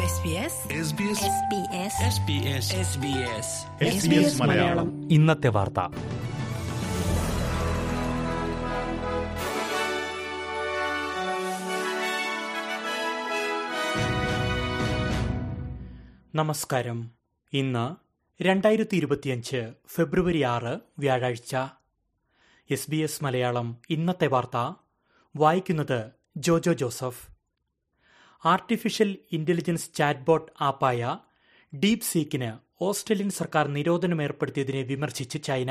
SBS SBS Malayalam ഇന്നത്തെ വാർത്ത നമസ്കാരം ഇന്ന് രണ്ടായിരത്തി ഇരുപത്തിയഞ്ച് ഫെബ്രുവരി ആറ് വ്യാഴാഴ്ച എസ് ബി എസ് മലയാളം ഇന്നത്തെ വാർത്ത വായിക്കുന്നത് Jojo Joseph artificial intelligence chatbot ആപ്പായ ഡീപ് സീക്കിന് ഓസ്ട്രേലിയൻ സർക്കാർ നിരോധനം ഏർപ്പെടുത്തിയതിനെ വിമർശിച്ച് ചൈന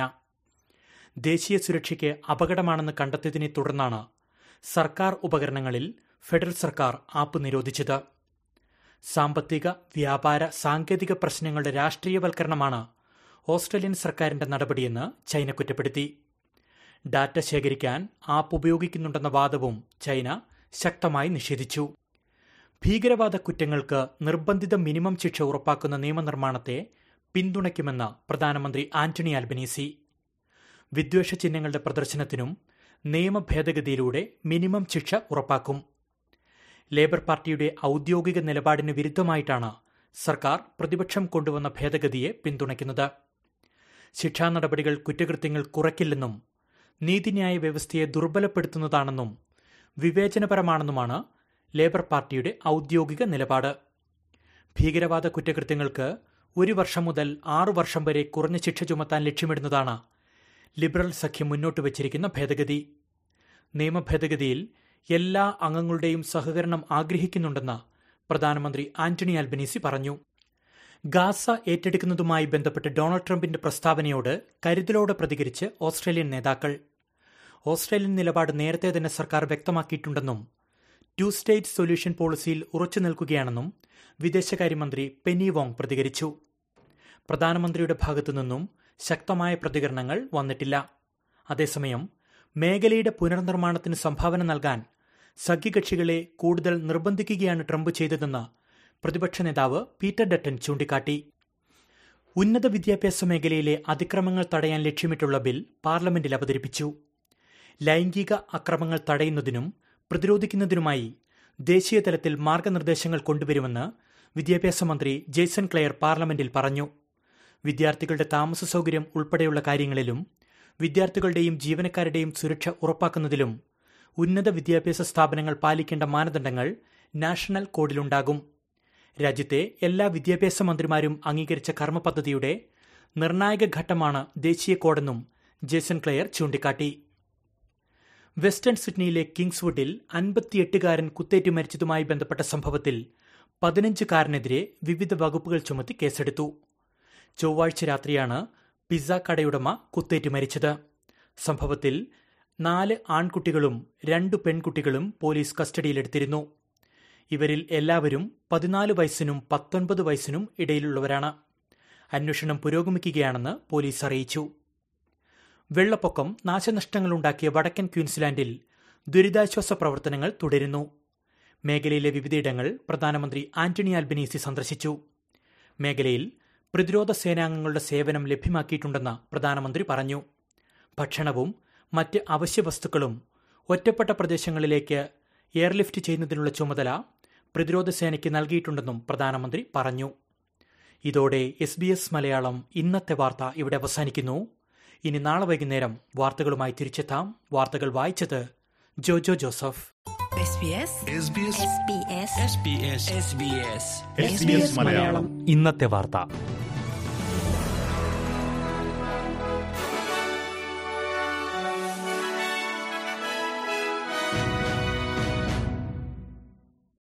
ദേശീയ സുരക്ഷയ്ക്ക് അപകടമാണെന്ന് കണ്ടെത്തിയതിനെ തുടർന്നാണ് സർക്കാർ ഉപകരണങ്ങളിൽ ഫെഡറൽ സർക്കാർ ആപ്പ് നിരോധിച്ചത് സാമ്പത്തിക വ്യാപാര സാങ്കേതിക പ്രശ്നങ്ങളുടെ രാഷ്ട്രീയവൽക്കരണമാണ് ഓസ്ട്രേലിയൻ സർക്കാരിന്റെ നടപടിയെന്ന് ചൈന കുറ്റപ്പെടുത്തി ഡാറ്റ ശേഖരിക്കാൻ ആപ്പ് ഉപയോഗിക്കുന്നുണ്ടെന്ന വാദവും ചൈന ശക്തമായി നിഷേധിച്ചു ഭീകരവാദ കുറ്റങ്ങൾക്ക് നിർബന്ധിത മിനിമം ശിക്ഷ ഉറപ്പാക്കുന്ന നിയമനിർമ്മാണത്തെ പിന്തുണയ്ക്കുമെന്ന് പ്രധാനമന്ത്രി ആന്റണി ആൽബനീസി വിദ്വേഷ ചിഹ്നങ്ങളുടെ പ്രദർശനത്തിനും നിയമ ഭേദഗതിയിലൂടെ മിനിമം ശിക്ഷ ഉറപ്പാക്കും ലേബർ പാർട്ടിയുടെ ഔദ്യോഗിക നിലപാടിന് വിരുദ്ധമായിട്ടാണ് സർക്കാർ പ്രതിപക്ഷം കൊണ്ടുവന്ന ഭേദഗതിയെ പിന്തുണയ്ക്കുന്നത് ശിക്ഷാ നടപടികൾ കുറ്റകൃത്യങ്ങൾ കുറയ്ക്കില്ലെന്നും നീതിന്യായ വ്യവസ്ഥയെ ദുർബലപ്പെടുത്തുന്നതാണെന്നും വിവേചനപരമാണെന്നുമാണ് ലേബർ പാർട്ടിയുടെ ഔദ്യോഗിക നിലപാട് ഭീകരവാദ കുറ്റകൃത്യങ്ങൾക്ക് ഒരു വർഷം മുതൽ ആറു വർഷം വരെ കുറഞ്ഞ ശിക്ഷ ചുമത്താൻ ലക്ഷ്യമിടുന്നതാണ് ലിബറൽ സഖ്യം മുന്നോട്ട് വച്ചിരിക്കുന്ന ഭേദഗതി നിയമഭേദഗതിയിൽ എല്ലാ അംഗങ്ങളുടെയും സഹകരണം ആഗ്രഹിക്കുന്നുണ്ടെന്ന് പ്രധാനമന്ത്രി ആന്റണി ആൽബനീസി പറഞ്ഞു ഗാസ ഏറ്റെടുക്കുന്നതുമായി ബന്ധപ്പെട്ട് ഡൊണാൾഡ് ട്രംപിന്റെ പ്രസ്താവനയോട് കരുതലോടെ പ്രതികരിച്ച് ഓസ്ട്രേലിയൻ നേതാക്കൾ ഓസ്ട്രേലിയൻ നിലപാട് നേരത്തെ തന്നെ സർക്കാർ വ്യക്തമാക്കിയിട്ടുണ്ടെന്നും ടു സ്റ്റേറ്റ് സൊല്യൂഷൻ പോളിസിയിൽ ഉറച്ചു നിൽക്കുകയാണെന്നും വിദേശകാര്യമന്ത്രി പെനി വോങ് പ്രതികരിച്ചു പ്രധാനമന്ത്രിയുടെ ഭാഗത്തുനിന്നും ശക്തമായ പ്രതികരണങ്ങൾ വന്നിട്ടില്ല അതേസമയം മേഖലയുടെ പുനർനിർമ്മാണത്തിന് സംഭാവന നൽകാൻ സഖ്യകക്ഷികളെ കൂടുതൽ നിർബന്ധിക്കുകയാണ് ട്രംപ് ചെയ്തതെന്ന് പ്രതിപക്ഷ നേതാവ് പീറ്റർ ഡട്ടൻ ചൂണ്ടിക്കാട്ടി ഉന്നത വിദ്യാഭ്യാസ മേഖലയിലെ അതിക്രമങ്ങൾ തടയാൻ ലക്ഷ്യമിട്ടുള്ള ബിൽ പാർലമെന്റിൽ അവതരിപ്പിച്ചു ലൈംഗിക അക്രമങ്ങൾ തടയുന്നതിനും പ്രതിരോധിക്കുന്നതിനുമായി ദേശീയ തലത്തിൽ മാർഗനിർദ്ദേശങ്ങൾ കൊണ്ടുവരുമെന്ന് വിദ്യാഭ്യാസ മന്ത്രി ജെയ്സൺ ക്ലെയർ പാർലമെന്റിൽ പറഞ്ഞു വിദ്യാർത്ഥികളുടെ താമസ സൗകര്യം ഉൾപ്പെടെയുള്ള കാര്യങ്ങളിലും വിദ്യാർത്ഥികളുടെയും ജീവനക്കാരുടെയും സുരക്ഷ ഉറപ്പാക്കുന്നതിലും ഉന്നത വിദ്യാഭ്യാസ സ്ഥാപനങ്ങൾ പാലിക്കേണ്ട മാനദണ്ഡങ്ങൾ നാഷണൽ കോഡിലുണ്ടാകും രാജ്യത്തെ എല്ലാ വിദ്യാഭ്യാസ മന്ത്രിമാരും അംഗീകരിച്ച കർമ്മ പദ്ധതിയുടെ നിർണായക ഘട്ടമാണ് ദേശീയ കോഡെന്നും ജേസൺ ക്ലെയർ ചൂണ്ടിക്കാട്ടി വെസ്റ്റേൺ സിഡ്നിയിലെ കിങ്സ്വുഡിൽ അൻപത്തിയെട്ടുകാരൻ കുത്തേറ്റ് മരിച്ചതുമായി ബന്ധപ്പെട്ട സംഭവത്തിൽ പതിനഞ്ചുകാരനെതിരെ വിവിധ വകുപ്പുകൾ ചുമത്തി കേസെടുത്തു ചൊവ്വാഴ്ച രാത്രിയാണ് പിസ്സ കടയുടമ കുത്തേറ്റ് മരിച്ചത് സംഭവത്തിൽ നാല് ആൺകുട്ടികളും രണ്ടു പെൺകുട്ടികളും പോലീസ് കസ്റ്റഡിയിലെടുത്തിരുന്നു ഇവരിൽ എല്ലാവരും പതിനാല് വയസ്സിനും പത്തൊൻപത് വയസ്സിനും ഇടയിലുള്ളവരാണ് അന്വേഷണം പുരോഗമിക്കുകയാണെന്ന് പോലീസ് അറിയിച്ചു വെള്ളപ്പൊക്കം നാശനഷ്ടങ്ങളുണ്ടാക്കിയ വടക്കൻ ക്വീൻസ്ലാൻഡിൽ ദുരിതാശ്വാസ പ്രവർത്തനങ്ങൾ തുടരുന്നു മേഖലയിലെ വിവിധയിടങ്ങൾ പ്രധാനമന്ത്രി ആന്റണി ആൽബനീസി സന്ദർശിച്ചു മേഖലയിൽ പ്രതിരോധ സേനാംഗങ്ങളുടെ സേവനം ലഭ്യമാക്കിയിട്ടുണ്ടെന്ന് പ്രധാനമന്ത്രി പറഞ്ഞു ഭക്ഷണവും മറ്റ് അവശ്യ വസ്തുക്കളും ഒറ്റപ്പെട്ട പ്രദേശങ്ങളിലേക്ക് എയർലിഫ്റ്റ് ചെയ്യുന്നതിനുള്ള ചുമതല പ്രതിരോധ സേനയ്ക്ക് നൽകിയിട്ടുണ്ടെന്നും പ്രധാനമന്ത്രി പറഞ്ഞു ഇതോടെ എസ് ബി എസ് മലയാളം ഇന്നത്തെ വാർത്ത ഇവിടെ അവസാനിക്കുന്നു ഇനി നാളെ വൈകുന്നേരം വാർത്തകളുമായി തിരിച്ചെത്താം വാർത്തകൾ വായിച്ചത് ജോജോ ജോസഫ് SBS മലയാളം ഇന്നത്തെ വാർത്ത